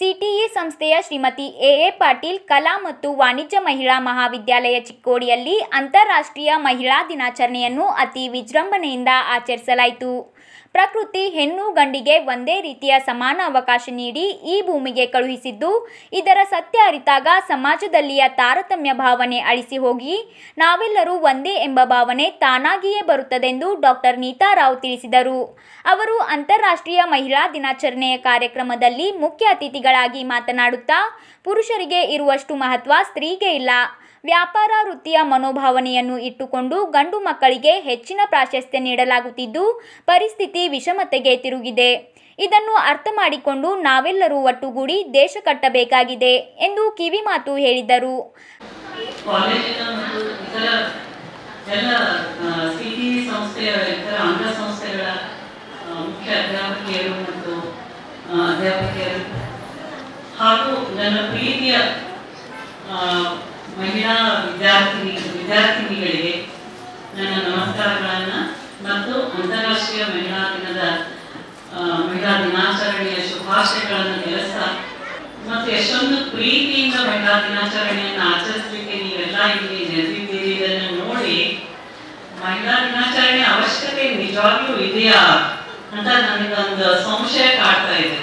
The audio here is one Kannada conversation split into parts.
ಸಿಟಿಇ ಸಂಸ್ಥೆಯ ಶ್ರೀಮತಿ ಎಎ ಪಾಟೀಲ್ ಕಲಾ ಮತ್ತು ವಾಣಿಜ್ಯ ಮಹಿಳಾ ಮಹಾವಿದ್ಯಾಲಯ ಚಿಕ್ಕೋಡಿಯಲ್ಲಿ ಅಂತಾರಾಷ್ಟ್ರೀಯ ಮಹಿಳಾ ದಿನಾಚರಣೆಯನ್ನು ಅತಿ ವಿಜೃಂಭಣೆಯಿಂದ ಆಚರಿಸಲಾಯಿತು ಪ್ರಕೃತಿ ಹೆಣ್ಣು ಗಂಡಿಗೆ ಒಂದೇ ರೀತಿಯ ಸಮಾನ ಅವಕಾಶ ನೀಡಿ ಈ ಭೂಮಿಗೆ ಕಳುಹಿಸಿದ್ದು ಇದರ ಸತ್ಯ ಅರಿತಾಗ ಸಮಾಜದಲ್ಲಿಯ ತಾರತಮ್ಯ ಭಾವನೆ ಅಳಿಸಿ ಹೋಗಿ ನಾವೆಲ್ಲರೂ ಒಂದೇ ಎಂಬ ಭಾವನೆ ತಾನಾಗಿಯೇ ಬರುತ್ತದೆಂದು ಡಾಕ್ಟರ್ ನೀತಾ ರಾವ್ ತಿಳಿಸಿದರು ಅವರು ಅಂತಾರಾಷ್ಟ್ರೀಯ ಮಹಿಳಾ ದಿನಾಚರಣೆಯ ಕಾರ್ಯಕ್ರಮದಲ್ಲಿ ಮುಖ್ಯ ಅತಿಥಿಗಳಾಗಿ ಮಾತನಾಡುತ್ತಾ ಪುರುಷರಿಗೆ ಇರುವಷ್ಟು ಮಹತ್ವ ಸ್ತ್ರೀಗೆ ಇಲ್ಲ ವ್ಯಾಪಾರ ವೃತ್ತಿಯ ಮನೋಭಾವನೆಯನ್ನು ಇಟ್ಟುಕೊಂಡು ಗಂಡು ಮಕ್ಕಳಿಗೆ ಹೆಚ್ಚಿನ ಪ್ರಾಶಸ್ತ್ಯ ನೀಡಲಾಗುತ್ತಿದ್ದು ಪರಿಸ್ಥಿತಿ ವಿಷಮತೆಗೆ ತಿರುಗಿದೆ ಇದನ್ನು ಅರ್ಥ ಮಾಡಿಕೊಂಡು ನಾವೆಲ್ಲರೂ ಒಟ್ಟುಗೂಡಿ ದೇಶ ಕಟ್ಟಬೇಕಾಗಿದೆ ಎಂದು ಕಿವಿಮಾತು ಹೇಳಿದರು ಕಾಲೇಜಿನ ಮತ್ತು ಇತರ ಎಲ್ಲ ಸಿಟಿ ಸಂಸ್ಥೆಯ ಇತರ ಅಂಗಸಂಸ್ಥೆಗಳ ಆ, ಮುಖ್ಯ ಅಧ್ಯಾಪಕಿಯರು ಮತ್ತು ಆ, ಅಧ್ಯಾಪಕಿಯರು ಹಾಗೂ ನನ್ನ ಪ್ರೀತಿಯ ಆ, ಮಹಿಳಾ ವಿದ್ಯಾರ್ಥಿನಿ ವಿದ್ಯಾರ್ಥಿನಿಗಳಿಗೆ ನನ್ನ ನಮಸ್ಕಾರಗಳನ್ನು ಮತ್ತು ಅಂತಾರಾಷ್ಟ್ರೀಯ ಮಹಿಳಾ ದಿನದ ಆ, ಮಹಿಳಾ ದಿನಾಚರಣೆಯ ಶುಭಾಶಯಗಳನ್ನು ತಿಳಿಸ್ತಾ ಮತ್ತು ಎಷ್ಟೊಂದು ಪ್ರೀತಿಯಿಂದ ಮಹಿಳಾ ದಿನಾಚರಣೆಯನ್ನು ಆಚರಿಸಲಿಕ್ಕೆ ನೀವೆಲ್ಲ ಇಲ್ಲಿ ನೆರೆದಿದ್ದೀರಿ ಇದನ್ನು ನೋಡಿ ಮಹಿಳಾ ದಿನಾಚರಣೆ ಅವಶ್ಯಕತೆ ನಿಜವಾಗ್ಲೂ ಇದೆಯಾ ಅಂತ ನನಗೊಂದು ಸಂಶಯ ಕಾಡ್ತಾ ಇದೆ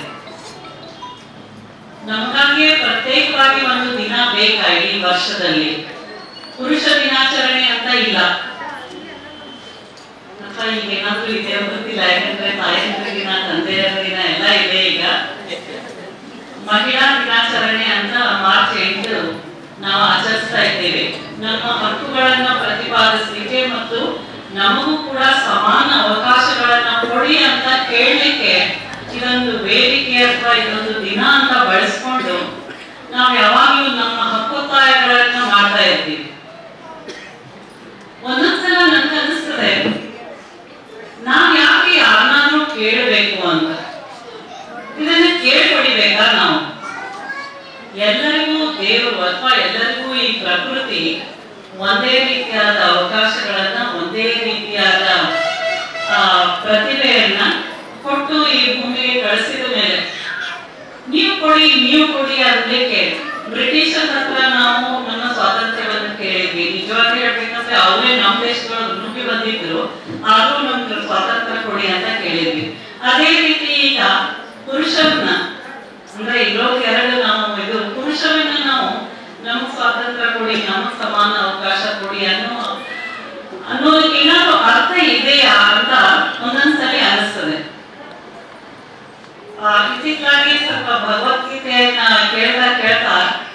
ನಮಗಾಗಿಯೇ ಪ್ರತ್ಯೇಕವಾಗಿ ಒಂದು ದಿನ ಬೇಕಾ ಇಡೀ ವರ್ಷದಲ್ಲಿ ಪುರುಷ ದಿನಾಚರಣೆ ಅಂತ ಇಲ್ಲ ಅಥವಾ ಈಗ ಏನಾದ್ರೂ ಇದೆಯೋ ಗೊತ್ತಿಲ್ಲ ಯಾಕಂದ್ರೆ ತಾಯಂದ್ರ ದಿನ ತಂದೆಯರ ದಿನ ಎಲ್ಲ ಇದೆ ಈಗ ಮಹಿಳಾ ದಿನಾಚರಣೆ ಅಂತ ಮಾರ್ಚ್ ಎಂಟು ನಾವು ಆಚರಿಸ್ತಾ ಇದ್ದೇವೆ ನಮ್ಮ ಹಕ್ಕುಗಳನ್ನ ಪ್ರತಿಪಾದಿಸಲಿಕ್ಕೆ ಮತ್ತು ನಮಗೂ ಕೂಡ ಸಮಾನ ಅವಕಾಶಗಳನ್ನ ಕೊಡಿ ಅಂತ ಕೇಳಲಿಕ್ಕೆ ಇದೊಂದು ವೇದಿಕೆ ಅಥವಾ ಇದೊಂದು ದಿನ ಅಂತ ಬಳಸ್ಕೊಂಡು ನಾವು ಯಾವಾಗಲೂ ನಮ್ಮ ಹಕ್ಕೊತ್ತಾಯಗಳನ್ನ ಮಾಡ್ತಾ ಇರ್ತೀವಿ ಒಂದೊಂದ್ಸಲ ನನ್ಗೆ ಅನಿಸ್ತದೆ ನಾವ್ ಯಾಕೆ ಯಾರನ್ನಾದ್ರೂ ಕೇಳಬೇಕು ಅಂತ ಇದನ್ನ ಕೇಳ್ಪಡಿಬೇಕಾ ನಾವು ಎಲ್ಲರಿಗೂ ದೇವರು ಅಥವಾ ಎಲ್ಲರಿಗೂ ಈ ಪ್ರಕೃತಿ ಒಂದೇ ರೀತಿಯಾದ ಅವಕಾಶಗಳನ್ನ ಒಂದೇ ರೀತಿಯಾದ ಆ, ಪ್ರತಿಭೆಯನ್ನ ಕೊಟ್ಟು ಈ ಭೂಮಿಗೆ ಕಳಿಸಿದ ಮೇಲೆ ನೀವು ಕೊಡಿ ನೀವು ಕೊಡಿ ಅನ್ಲಿಕ್ಕೆ ಬ್ರಿಟಿಷರ ಹತ್ರ ನಾವು ನಮ್ಮ ಸ್ವಾತಂತ್ರ್ಯವನ್ನು ಕೇಳಿದ್ವಿ ನಿಜವಾಗಿ ಹೇಳ್ಬೇಕಂದ್ರೆ ಅವರೇ ನಮ್ಮ ದೇಶಗಳು ನುಗ್ಗಿ ಬಂದಿದ್ರು ಆದ್ರೂ ನಮ್ಗೆ ಸ್ವಾತಂತ್ರ್ಯ ಕೊಡಿ ಅಂತ ಕೇಳಿದ್ವಿ ಅದೇ ರೀತಿ ಈಗ ಪುರುಷರನ್ನ ಅಂದ್ರೆ ಇರೋಕ್ ಎರಡು ನಾವು ಇದು ಪುರುಷರನ್ನ ನಾವು ನಮಗ್ ಸ್ವಾತಂತ್ರ್ಯ ಕೊಡಿ ನಮಗ್ ಸಮಾನ ಅವಕಾಶ ಕೊಡಿ ಅನ್ನೋ ಅನ್ನೋದಕ್ಕೆ ಏನಾದ್ರು ಅರ್ಥ ಇದೆಯಾ ಅಂತ ಒಂದೊಂದ್ಸಲಿ ಅನಿಸ್ತದೆ ಆ, ಇತ್ತೀಚೆಗಾಗಿ ಸ್ವಲ್ಪ ಭಗವದ್ಗೀತೆಯನ್ನ ಕೇಳ್ತಾ ಕೇಳ್ತಾ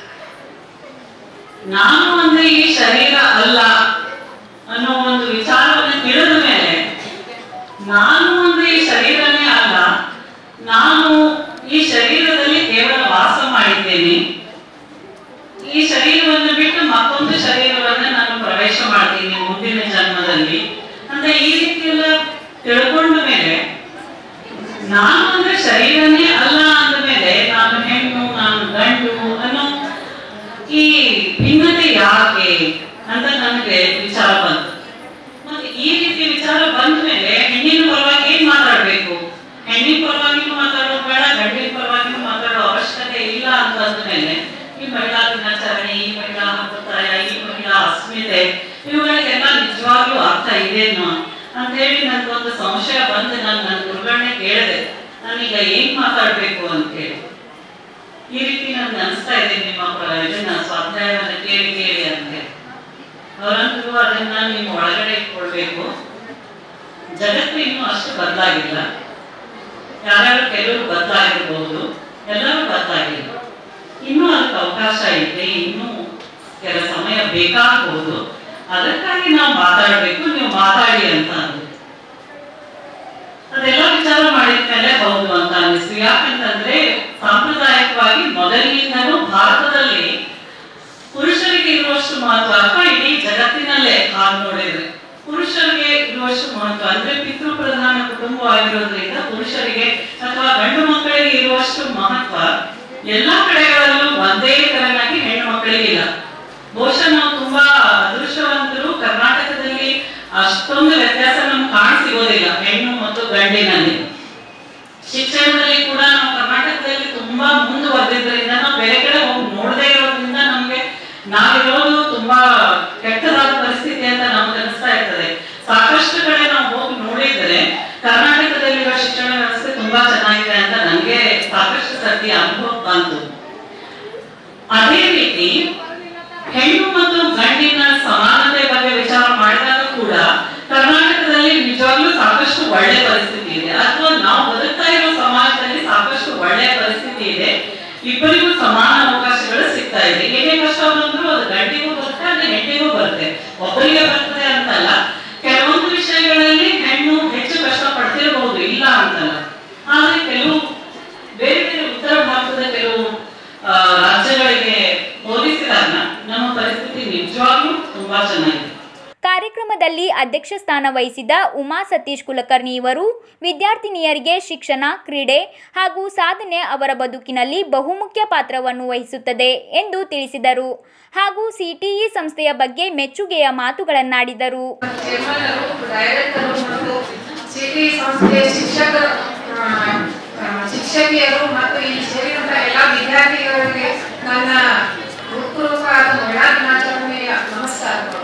ನಾನು ಅಂದ್ರೆ ಈ ಶರೀರ ಅಲ್ಲ ಅನ್ನೋ ಒಂದು ವಿಚಾರವನ್ನು ತಿಳಿದ ಮೇಲೆ ನಾನು ಅಂದ್ರೆ ಈ ಶರೀರನೇ ಅಲ್ಲ ನಾನು ಈ ಶರೀರದಲ್ಲಿ ಕೇವಲ ವಾಸ ಮಾಡಿದ್ದೇನೆ ಈ ಶರೀರವನ್ನು ಬಿಟ್ಟು ಮತ್ತೊಂದು ಶರೀರವನ್ನ ನಾನು ಪ್ರವೇಶ ಮಾಡ್ತೀನಿ ಮುಂದಿನ ಜನ್ಮದಲ್ಲಿ ಅಂತ ಈ ರೀತಿ ಎಲ್ಲ ತಿಳ್ಕೊಂಡ ಮೇಲೆ ನಾನು ಅಂದ್ರೆ ಶರೀರನೇ ಅಲ್ಲ ಅಂದ ಮೇಲೆ ನಾನು ಹೆಣ್ಣು ನಾನು ಗಂಡು ಅನ್ನೋ ಈ ಭಿನ್ನತೆ ಯಾಕೆ ಅಂತ ನನಗೆ ವಿಚಾರ ಬಂತು ಮತ್ತೆ ಈ ರೀತಿ ವಿಚಾರ ಬಂದ ಮೇಲೆ ಹೆಣ್ಣಿನ ಪರವಾಗಿ ಏನ್ ಮಾತಾಡ್ಬೇಕು ಹೆಣ್ಣಿನ ಪರವಾಗಿನೂ ಮಾತಾಡೋದು ಬೇಡ ಗಂಡಿನ ಪರವಾಗಿನೂ ಮಾತಾಡೋ ಅವಶ್ಯಕತೆ ಇಲ್ಲ ಅಂತ ಅಂದ್ಮೇಲೆ ಈ ಮಹಿಳಾ ದಿನಾಚರಣೆ ಈ ಮಹಿಳಾ ಹಬ್ಬತಾಯ ಈ ಮಹಿಳಾ ಅಸ್ಮಿತೆ ಇವುಗಳಿಗೆಲ್ಲ ನಿಜವಾಗ್ಲೂ ಅರ್ಥ ಇದೇನೋ ಅಂತ ಹೇಳಿ ನನ್ಗೊಂದು ಸಂಶಯ ಬಂದು ನಾನು ನನ್ನ ಗುರುಗಳನ್ನೇ ಕೇಳಿದೆ ನಾನೀಗ ಏನ್ ಮಾತಾಡ್ಬೇಕು ಅಂತ ಹೇಳಿ ಈ ರೀತಿ ನನ್ಗೆ ಅನಿಸ್ತಾ ಇದೆ ನಿಮ್ಮ ಪ್ರ- ಇದನ್ನ ಸ್ವಾಧ್ಯಾಯವನ್ನ ಕೇಳಿ ಕೇಳಿ ಅಂತ ಹೇಳಿ ಅವರಂತೂ ಅದನ್ನ ನಿಮ್ಮ ಒಳಗಡೆ ಇಟ್ಕೊಳ್ಬೇಕು ಜಗತ್ತು ಇನ್ನೂ ಅಷ್ಟು ಬದಲಾಗಿಲ್ಲ ಯಾರ್ಯಾರು ಕೆಲವರು ಬದಲಾಗಿರ್ಬಹುದು ಎಲ್ಲರೂ ಬದಲಾಗಿಲ್ಲ ಇನ್ನೂ ಅದಕ್ಕೆ ಅವಕಾಶ ಇದೆ ಇನ್ನೂ ಕೆಲ ಸಮಯ ಬೇಕಾಗಬಹುದು ಅದಕ್ಕಾಗಿ ನಾವು ಮಾತಾಡಬೇಕು ನೀವು ಮಾತಾಡಿ ಅಂತ ಅಂದ್ರು ಅದೆಲ್ಲ ವಿಚಾರ ಮಾಡಿದ್ಮೇಲೆ ಹೌದು ಅಂತ ಅನ್ನಿಸ್ತು ಯಾಕಂತಂದ್ರೆ ಸಾಂಪ್ರದಾಯಿಕವಾಗಿ ಮೊದಲಿನಿಂದಲೂ ಭಾರತದಲ್ಲಿ ಪುರುಷರಿಗೆ ಇರುವಷ್ಟು ಮಹತ್ವ ಅಥವಾ ಇಡೀ ಜಗತ್ತಿನಲ್ಲೇ ಹಾಗೆ ನೋಡಿದ್ರೆ ಪುರುಷರಿಗೆ ಇರುವಷ್ಟು ಮಹತ್ವ ಅಂದ್ರೆ ಪಿತೃ ಪ್ರಧಾನ ಕುಟುಂಬವಾಗಿರೋದ್ರಿಂದ ಪುರುಷರಿಗೆ ಅಥವಾ ಗಂಡು ಮಕ್ಕಳಿಗೆ ಇರುವಷ್ಟು ಮಹತ್ವ ಎಲ್ಲಾ ಕಡೆಗಳಲ್ಲೂ ಒಂದೇ ತರನಾಗಿ ಹೆಣ್ಣು ಮಕ್ಕಳಿಗಿಲ್ಲ ಬಹುಶಃ ನಾವು ತುಂಬಾ ಅದೃಷ್ಟವಂತರು ಕರ್ನಾಟಕದಲ್ಲಿ ಅಷ್ಟೊಂದು ವ್ಯತ್ಯಾಸ ನಮ್ಗೆ ಕಾಣ ಸಿಗೋದಿಲ್ಲ ಹೆಣ್ಣು ಮತ್ತು ಗಂಡಿನಲ್ಲಿ ಶಿಕ್ಷಣದಲ್ಲಿ ಕೂಡ ನಾವು ಕರ್ನಾಟಕದಲ್ಲಿ ತುಂಬಾ ಮುಂದುವರೆದಿದ್ದೇವೆ ಬಂತು ಅದೇ ರೀತಿ ಹೆಣ್ಣು ಮತ್ತು ಗಂಡಿನ ಸಮಾನತೆ ಬಗ್ಗೆ ವಿಚಾರ ಮಾಡಿದಾಗ ಕೂಡ ಕರ್ನಾಟಕದಲ್ಲಿ ನಿಜವಾಗ್ಲೂ ಸಾಕಷ್ಟು ಒಳ್ಳೆ ಪರಿಸ್ಥಿತಿ ಇದೆ ಅಥವಾ ನಾವು ಬದುಕ್ತಾ ಇರೋ ಸಮಾಜದಲ್ಲಿ ಸಾಕಷ್ಟು ಒಳ್ಳೆ ಪರಿಸ್ಥಿತಿ ಇದೆ ಇಬ್ಬರಿಗೂ ಸಮಾನ ಅವಕಾಶಗಳು ಸಿಗ್ತಾ ಇದೆ ಏನೇ ಕಷ್ಟ ಬಂದ್ರು ಅದು ಗಂಡಿಗೂ ಬರುತ್ತೆ ಅದು ಹೆಣ್ಣಿಗೂ ಬರುತ್ತೆ ಒಬ್ಬರಿಗೆ ಬರ್ತದೆ ಅಂತಲ್ಲ ಕೆಲವೊಂದು ವಿಷಯಗಳಲ್ಲಿ ಹೆಣ್ಣು ಹೆಚ್ಚು ಕಷ್ಟ ಪಡ್ತಿರಬಹುದು ಇಲ್ಲ ಅಂತಲ್ಲ ಆದ್ರೆ ಕೆಲವು ಬೇರೆ ಬೇರೆ ಉತ್ತರ ಭಾರತದ ಕೆಲವು ಆ, ರಾಜ್ಯಗಳಿಗೆ ಹೋಲಿಸಿದಾಗ ನಮ್ಮ ಪರಿಸ್ಥಿತಿ ನಿಜವಾಗ್ಲೂ ತುಂಬಾ ಚೆನ್ನಾಗಿದೆ ಕಾರ್ಯಕ್ರಮದಲ್ಲಿ ಅಧ್ಯಕ್ಷ ಸ್ಥಾನ ವಹಿಸಿದ ಉಮಾ ಸತೀಶ್ ಕುಲಕರ್ಣಿ ಇವರು ವಿದ್ಯಾರ್ಥಿನಿಯರಿಗೆ ಶಿಕ್ಷಣ ಕ್ರೀಡೆ ಹಾಗೂ ಸಾಧನೆ ಅವರ ಬದುಕಿನಲ್ಲಿ ಬಹುಮುಖ್ಯ ಪಾತ್ರವನ್ನು ವಹಿಸುತ್ತದೆ ಎಂದು ತಿಳಿಸಿದರು ಹಾಗೂ ಸಿಟಿಇ ಸಂಸ್ಥೆಯ ಬಗ್ಗೆ ಮೆಚ್ಚುಗೆಯ ಮಾತುಗಳನ್ನಾಡಿದರು ಚೇರ್ಮನ್ನರು ಡೈರೆಕ್ಟರು ಮತ್ತು ಸಿಟಿ ಸಂಸ್ಥೆಯ ಶಿಕ್ಷಕರು ಆ, ಆ, ಶಿಕ್ಷಕಿಯರು ಮತ್ತು ಇಲ್ಲಿ ಸೇರಿದಂತ ಎಲ್ಲ ವಿದ್ಯಾರ್ಥಿಗಳಿಗೆ ನನ್ನ ಹೃತ್ಪೂರ್ವಕವಾದ ಮಹಿಳಾ ದಿನಾಚರಣೆಯ ನಮಸ್ಕಾರಗಳು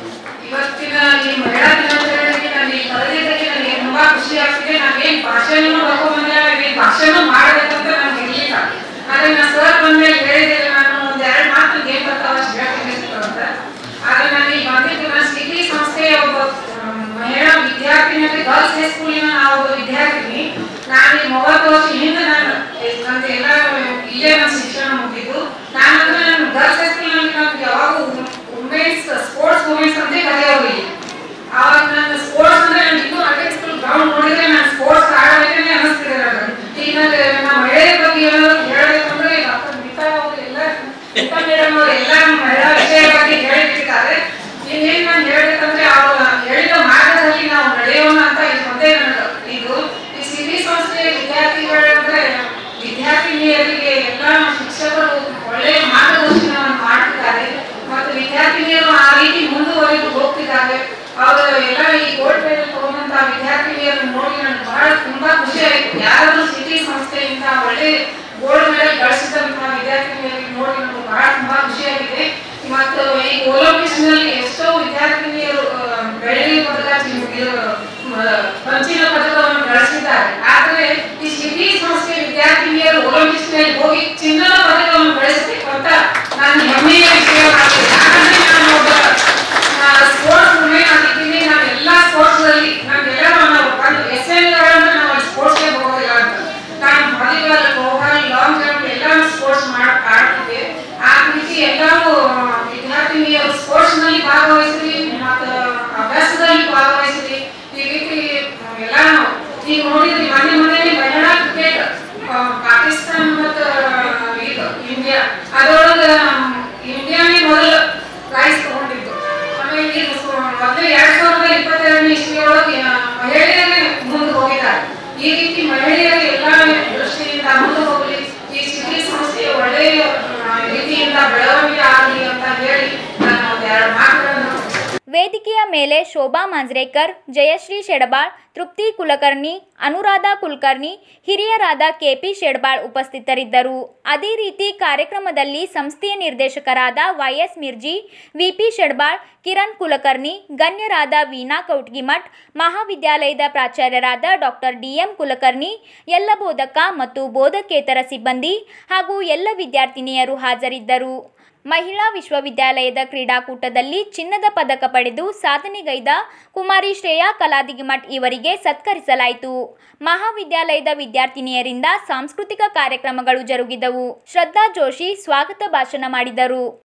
ಇವತ್ತಿನ ಈ ಮಹಿಳಾ ದಿನಾಚರಣೆಗೆ ನಾನು ಈ ಕರೆದಿದ್ದಕ್ಕೆ ನನಗೆ ತುಂಬಾ ಖುಷಿ ಆಗ್ತಿದೆ ನಾವೇನ್ ಭಾಷೆನೂ ಬರ್ಕೊಂಡ್ಬಂದ್ರೆ ನಾವೇನ್ ಭಾಷೆನೂ ಮಾಡಬೇಕಂತ ನನ್ಗೆ ಇರ್ಲಿಲ್ಲ ಆದ್ರೆ ನಾನು ಸರ್ ಬಂದ್ಮೇಲೆ ಹೇಳಿದ್ರೆ ನಾನು ಒಂದ್ ಎರಡು ಮಾತು ಏನ್ ಬರ್ತಾವ ಅಷ್ಟು ಹೇಳ್ತೀನಿ ಅಂತ ಆದ್ರೆ ನಾನು ಈಗ ಬಂದಿದ್ದು ನಾನು ಸಿಟಿ ಸಂಸ್ಥೆಯ ಒಬ್ಬ ಆಮ್, ಮಹಿಳಾ ವಿದ್ಯಾರ್ಥಿನಿ ಅಂದ್ರೆ ಗರ್ಲ್ಸ್ ಹೈಸ್ಕೂಲಿನ ನಾವು ಒಬ್ಬ ವಿದ್ಯಾರ್ಥಿನಿ ನಾನು ಈ ಮೂವತ್ತು ವರ್ಷ ಹಿಂದೆ ನಾನು ನಂದು ಎಲ್ಲ ಇಲ್ಲೇ ನನ್ನ ಶಿಕ್ಷಣ ಮುಗಿದ್ದು ನಾನು ಅಂದ್ರೆ ನಾನು ಗರ್ಲ್ಸ್ ಹೈಸ್ಕೂಲ್ನಲ್ಲಿ ನಮ್ಗೆ ಯಾವಾಗ ವುಮೆನ್ಸ್ ಸ್ಪೋರ್ಟ್ಸ್ ವುಮೆನ್ಸ್ ಅಂತ ಕರೆಯೋರು ಇಲ್ಲಿ ಆವಾಗ ನಾನು ಸ್ಪೋರ್ಟ್ಸ್ ಅಂದ್ರೆ ನಾನು ಇನ್ನೂ ಅದೇ ಸ್ಕೂಲ್ ಗ್ರೌಂಡ್ ನೋಡಿದ್ರೆ ನಾನು ಸ್ಪೋರ್ಟ್ಸ್ ಆಡಬೇಕೇ ಅನಿಸ್ತಿದೆ ನನಗೆ ಈಗ ನಮ್ಮ ಮಹಿಳೆಯರ ಬಗ್ಗೆ ಏನಾದ್ರು ಹೇಳ್ಬೇಕಂದ್ರೆ ಈಗ ಅಕ್ಕ ಮಿತಾ ಅವರು ಎಲ್ಲ ಮಿತಾ ಮೇಡಮ್ ಅವರು ಎಲ್ಲ ಮಹಿಳಾ ವಿಷಯ ಬಗ್ಗೆ ಹೇಳಿಬಿಟ್ಟಿದ್ದಾರೆ ಇನ್ನೇನು ನಾನು ಹೇಳ್ಬೇಕಂದ್ರೆ ಅವರು ಹೇಳಿದ ಮಾರ್ಗದಲ್ಲಿ ನಾವು ನಡೆಯೋಣ ಅಂತ ಇದು ಒಂದೇ ನನಗೆ ಇದು ಈ ಸಿಟಿ ಸಂಸ್ಥೆಯ ವಿದ್ಯಾರ್ಥಿಗಳಂದ್ರೆ ವಿದ್ಯಾರ್ಥಿನಿಯರಿಗೆ ಎಲ್ಲ ಶಿಕ್ಷಕರು ಒಳ್ಳೆಯ ಮಾರ್ಗದರ್ಶನವನ್ನು ಮಾಡ್ತಿದ್ದಾರೆ ಮತ್ತು ವಿದ್ಯಾರ್ಥಿನಿಯರು ಆ ರೀತಿ ಮುಂದುವರೆದು ಹೋಗ್ತಿದ್ದಾರೆ ಅವರು ಎಲ್ಲ ಈ ಗೋಲ್ಡ್ ಮೆಡಲ್ ತಗೊಂಡಂತ ವಿದ್ಯಾರ್ಥಿನಿಯರನ್ನು ನೋಡಿ ನನಗೆ ಬಹಳ ತುಂಬಾ ಖುಷಿ ಆಯ್ತು ಯಾರಾದ್ರೂ ಸಿಟಿ ಸಂಸ್ಥೆಯಿಂದ ಒಳ್ಳೆ ಗೋಲ್ಡ್ ಮೆಡಲ್ ಗಳಿಸಿದಂತಹ ವಿದ್ಯಾರ್ಥಿನಿಯರಿಗೆ ನೋಡಿ ನನಗೆ ಬಹಳ ತುಂಬಾ ಖುಷಿಯಾಗಿದೆ ಮತ್ತು ಈ ಒಲಿಂಪಿಕ್ಸ್ ನಲ್ಲಿ ಎಷ್ಟೋ ವಿದ್ಯಾರ್ಥಿನಿಯರು ಆ, ಬೆಳ್ಳಿ ಪದಕ ಚಿ- ಇದು, ಮ, ಕಂಚಿನ ಪದಕವನ್ನು ಗಳಿಸಿದ್ದಾರೆ ಆದ್ರೆ ಈ ಸಿಟಿ ಸಂಸ್ಥೆ ವಿದ್ಯಾರ್ಥಿನಿಯರು ಒಲಿಂಪಿಕ್ಸ್ ನಲ್ಲಿ ಹೋಗಿ ಚಿನ್ನದ ಪದಕವನ್ನು ಗಳಿಸಬೇಕು ಅಂತ ನಾನು ಹೆಮ್ಮೆಯ ವಿಷಯವಾಗಿದೆ ಯಾಕಂದ್ರೆ ನಾನು ಒಬ್ಬ ಸ್ಪೋರ್ಟ್ಸ್ ವುಮೆನ್ ಆಗಿದ್ದೀನಿ ನಾನು ಎಲ್ಲಾ ಸ್ಪೋರ್ಟ್ಸ್ ಅಲ್ಲಿ ನಮ್ಗೆಲ್ಲ ನಾವು ಒಂದು ಎಸ್ ಎಲ್ ಗಳನ್ನ ನಾವು ಸ್ಪೋರ್ಟ್ಸ್ಗೆ ಹೋಗೋದಿಲ್ಲ ಅಂತ ನಾನು ವಾಲಿಬಾಲ್ ಥ್ರೋಬಾಲ್ ಲಾಂಗ್ ಜಂಪ್ ಎಲ್ಲ ಸ್ಪೋರ್ಟ್ಸ್ ಮಾಡ್ ಆಡ್ತಿದ್ದೆ ಆ ರೀತಿ ಎಲ್ಲರೂ ವಿದ್ಯಾರ್ಥಿನಿಯರು ಸ್ಪೋರ್ಟ್ಸ್ ನಲ್ಲಿ ಭಾಗವಹಿಸ್ರಿ ಮತ್ತು ಅಭ್ಯಾಸದಲ್ಲಿ ಭಾಗವಹಿಸ್ರಿ ಈ ರೀತಿ ಎಲ್ಲ ಈಗ ನೋಡಿದ್ರಿ ಮೊನ್ನೆ ಮೊನ್ನೆ ಮಹಿಳಾ ಕ್ರಿಕೆಟ್ ಪಾಕಿಸ್ತಾನ ಮತ್ತು ಇದು ಇಂಡಿಯಾ ಅದರೊಳಗೆ ಇಂಡಿಯಾನೇ ಮೊದಲು ಪ್ರೈಸ್ ತಗೊಂಡಿದ್ದು ಆಮೇಲೆ ಈಗ ಸು- ಮೊದಲು ಎರಡ್ ಸಾವಿರದ ಇಪ್ಪತ್ತೆರಡನೇ ಇಸ್ವಿಯೊಳಗೆ ಆ, ಮಹಿಳೆಯರೇ ಮುಂದೆ ಹೋಗಿದ್ದಾರೆ ಈ ರೀತಿ ಮಹಿಳೆಯರು ಎಲ್ಲ ದೃಷ್ಟಿಯಿಂದ ಮುಂದೆ ಹೋಗಲಿ ಈ ಸಿಟಿ ಸಂಸ್ಥೆ ಒಳ್ಳೆಯ ಆ, ರೀತಿಯಿಂದ ಬೆಳವಣಿಗೆ ಆಗಲಿ ಅಂತ ಹೇಳಿ ನಾನು ಒಂದೆರಡು ಮಾತುಗಳನ್ನು ವೇದಿಕೆಯ ಮೇಲೆ ಶೋಭಾ ಮಾಂಜ್ರೇಕರ್ ಜಯಶ್ರೀ ಶೆಡಬಾಳ್ ತೃಪ್ತಿ ಕುಲಕರ್ಣಿ ಅನುರಾಧ ಕುಲಕರ್ಣಿ ಹಿರಿಯರಾದ ಕೆಪಿ ಶೆಡ್ಬಾಳ್ ಉಪಸ್ಥಿತರಿದ್ದರು ಅದೇ ರೀತಿ ಕಾರ್ಯಕ್ರಮದಲ್ಲಿ ಸಂಸ್ಥೆಯ ನಿರ್ದೇಶಕರಾದ ವೈಎಸ್ ಮಿರ್ಜಿ ವಿಪಿ ಶೆಡ್ಬಾಳ್ ಕಿರಣ್ ಕುಲಕರ್ಣಿ ಗಣ್ಯರಾದ ವೀಣಾ ಕೌಟ್ಗಿಮಠ್ ಮಹಾವಿದ್ಯಾಲಯದ ಪ್ರಾಚಾರ್ಯರಾದ ಡಾಕ್ಟರ್ ಡಿಎಂ ಕುಲಕರ್ಣಿ ಎಲ್ಲ ಬೋಧಕ ಮತ್ತು ಬೋಧಕೇತರ ಸಿಬ್ಬಂದಿ ಹಾಗೂ ಎಲ್ಲ ವಿದ್ಯಾರ್ಥಿನಿಯರು ಹಾಜರಿದ್ದರು ಮಹಿಳಾ ವಿಶ್ವವಿದ್ಯಾಲಯದ ಕ್ರೀಡಾಕೂಟದಲ್ಲಿ ಚಿನ್ನದ ಪದಕ ಪಡೆದು ಸಾಧನೆಗೈದ ಕುಮಾರಿ ಶ್ರೇಯಾ ಕಲಾದಿಗಿಮಠ್ ಇವರಿಗೆ ಸತ್ಕರಿಸಲಾಯಿತು ಮಹಾವಿದ್ಯಾಲಯದ ವಿದ್ಯಾರ್ಥಿನಿಯರಿಂದ ಸಾಂಸ್ಕೃತಿಕ ಕಾರ್ಯಕ್ರಮಗಳು ಜರುಗಿದವು ಶ್ರದ್ಧಾ ಜೋಶಿ ಸ್ವಾಗತ ಭಾಷಣ ಮಾಡಿದರು